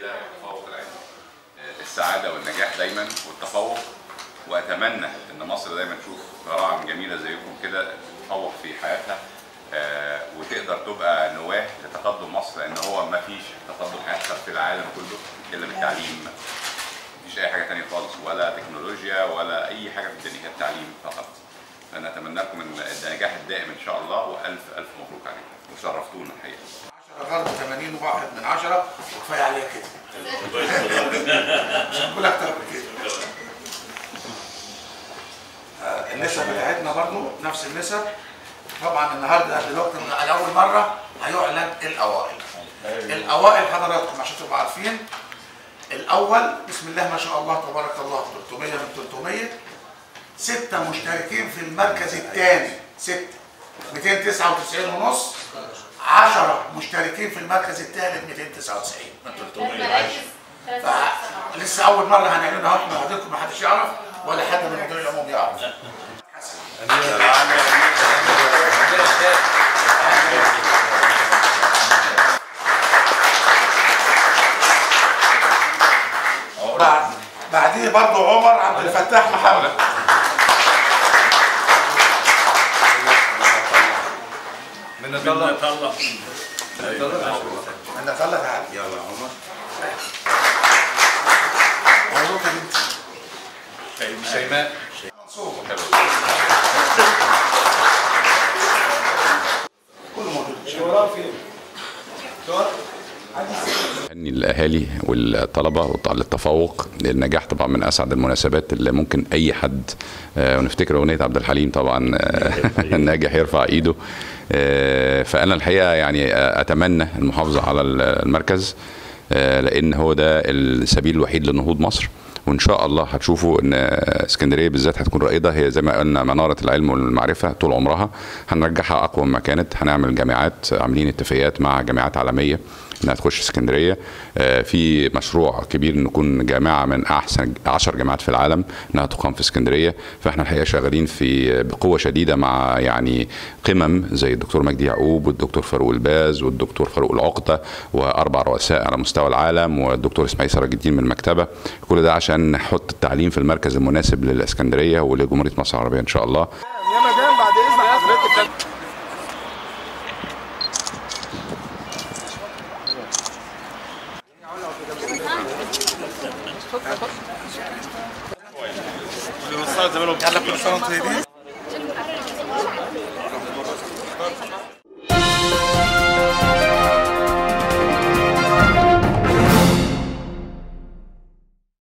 الى التفوق العلمي آه، السعاده والنجاح دايما والتفوق واتمنى ان مصر دايما تشوف براعم جميله زيكم كده تتفوق في حياتها آه، وتقدر تبقى نواه لتقدم مصر لان هو ما فيش تقدم هيحصل في العالم كله الا بالتعليم مفيش اي حاجه تانية خالص ولا تكنولوجيا ولا اي حاجه في الدنيا هي التعليم فقط فانا اتمنى لكم ان النجاح الدائم ان شاء الله والف الف مبروك عليكم وشرفتونا الحقيقه 10 غرب 80 واحد من 10 وكفايه عليها كده مش هنقول اكتر من كده آه، النسب بتاعتنا برضو نفس النسب طبعا النهارده دلوقتي من اول مره هيعلن الاوائل الاوائل حضراتكم عشان تبقوا عارفين الاول بسم الله ما شاء الله تبارك الله 300 من 300 ستة مشتركين في المركز الثاني ستة 299 ونص 10 مشتركين في المركز الثالث 299 من 300 لسه اول مره هنعلنها اهو مع حضرتكم ما حدش يعرف ولا حد من مدير العموم يعرف بعد بعديه برضه عمر عبد الفتاح محمد من الله انا طلع تعالى يلا عمر مبروك يا بنتي شيماء منصور كله موجود أهني الأهالي والطلبة للتفوق النجاح طبعا من أسعد المناسبات اللي ممكن أي حد آه، ونفتكر أغنية عبد الحليم طبعا آه، الناجح يرفع إيده آه، فأنا الحقيقة يعني آه، أتمنى المحافظة على المركز آه، لأن هو ده السبيل الوحيد لنهوض مصر وان شاء الله هتشوفوا ان اسكندريه بالذات هتكون رائده هي زي ما قلنا مناره العلم والمعرفه طول عمرها هنرجعها اقوى مما كانت هنعمل جامعات عاملين اتفاقيات مع جامعات عالميه انها تخش اسكندريه آه، في مشروع كبير ان نكون جامعه من احسن 10 جامعات في العالم انها تقام في اسكندريه فاحنا الحقيقه شغالين في بقوه شديده مع يعني قمم زي الدكتور مجدي يعقوب والدكتور فاروق الباز والدكتور فاروق العقده واربع رؤساء على مستوى العالم والدكتور اسماعيل سراج الدين من المكتبه كل ده عشان نحط التعليم في المركز المناسب للاسكندريه ولجمهوريه مصر العربيه ان شاء الله يا مدام بعد اذن حضرتك يلا كل سنه وانتم طيبين